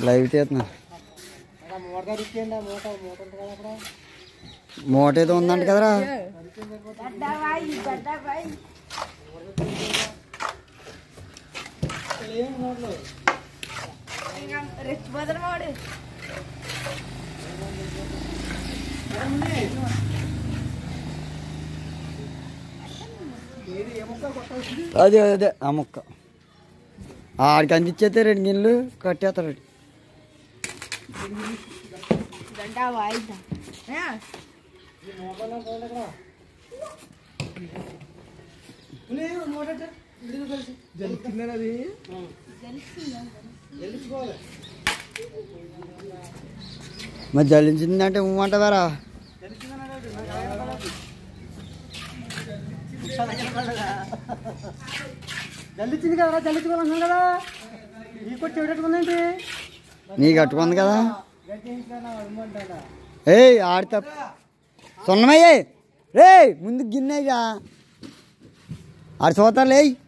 Live తీస్తున్నా మూట ఇచ్చేయండి ఆ మూట మూట ఉంటుంది కదా అక్కడ మూట ఏదో ఉందంట కదరా ఏం మూటలు రెచ్చిపోతాడు వాడు ఏది ఏ ముక్క కొత్త వచ్చింది అదే అదే ఆ ముక్క ఆడికి అందించేస్తే రెండు గిన్నెలు కట్టేస్తాడు గంట వాయిదా ఈ మూటలో పోండి అక్కడ ఉలి, మూట ఎట్ట? ఇదిగో కలిసి జల్లుతున్నారు అది జల్లించుకోవాలి మరి జల్లించిందంటే ఉమ్మంటావారా జల్లించింది కదా జల్లించుకోవాలన్నాను కదా ఈ కొట్టి చెవిటట్టుకుందేంటి నీ కట్టుకుంది కదా గట్టించుకున్నా అమ్మంటాడా ఏయ్ ఆడితే సున్నమయ్యే రే ముందు గిన్నెగా ఆడు చూతారులే